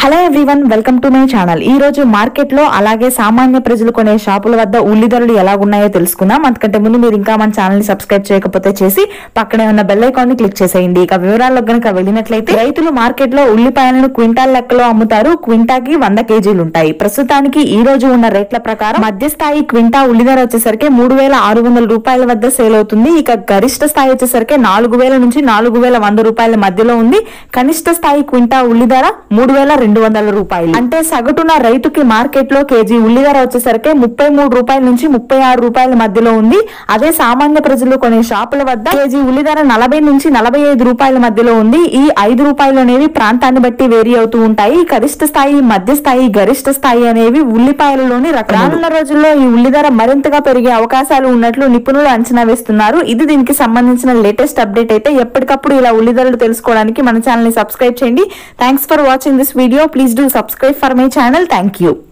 hello everyone welcome to my channel ఈ రోజు market లో అలాగే సామాన్య ప్రజలు కొనే షాపుల వద్ద ఉల్లి ధరలు ఎలా ఉన్నాయో తెలుసుకుందాం అంతకంటే ముందు మీరు ఇంకా మన ఛానల్ ని సబ్స్క్రైబ్ చేయకపోతే చేసి పక్కనే ఉన్న బెల్ ఐకాన్ ని క్లిక్ చేసేయండి ఇక వివరాల్లో గనుక వెళ్ళినట్లయితే రైతులు మార్కెట్ లో ఉల్లిపాయలను క్వింటాల్ లెక్కలో అమ్ముతారు క్వింటాకి వంద కేజీలు ఉంటాయి ప్రస్తుతానికి ఈ రోజు ఉన్న రేట్ల ప్రకారం మధ్య స్థాయి క్వింటా ఉల్లి ధర వచ్చేసరికి మూడు వేల ఆరు వందల రూపాయల వద్ద సేల్ అవుతుంది ఇక గరిష్ట స్థాయి వచ్చేసరికి నాలుగు వేల నుంచి నాలుగు వేల వంద రూపాయల మధ్యలో ఉంది కనిష్ట స్థాయి క్వింటా ఉల్లి ధర మూడు వేల రెండు వందల రూపాయలు అంటే సగటున రైతుకి మార్కెట్ లో కేజీ ఉల్లి ధర వచ్చేసరికి ముప్పై మూడు రూపాయల నుంచి ముప్పై ఆరు రూపాయల మధ్యలో ఉంది అదే సామాన్య ప్రజలు కొనే షాపుల వద్ద కేజీ ఉల్లి ధర నలభై నుంచి నలభై ఐదు రూపాయల మధ్యలో ఉంది ఈ ఐదు రూపాయలు అనేవి ప్రాంతాన్ని బట్టి వేరీ అవుతూ ఉంటాయి కనిష్ట స్థాయి మధ్య స్థాయి గరిష్ట స్థాయి అనేవి ఉల్లిపాయలలోని రకాలు రానున్న రోజుల్లో ఈ ఉల్లి ధర మరింతగా పెరిగే అవకాశాలు ఉన్నట్లు నిపుణులు అంచనా వేస్తున్నారు ఇది దీనికి సంబంధించిన లేటెస్ట్ అప్డేట్ అయితే ఎప్పటికప్పుడు ఇలా ఉల్లి ధరలు తెలుసుకోవడానికి మన ఛానల్ ని సబ్స్క్రైబ్ చేయండి thanks for watching this video please do subscribe for my channel thank you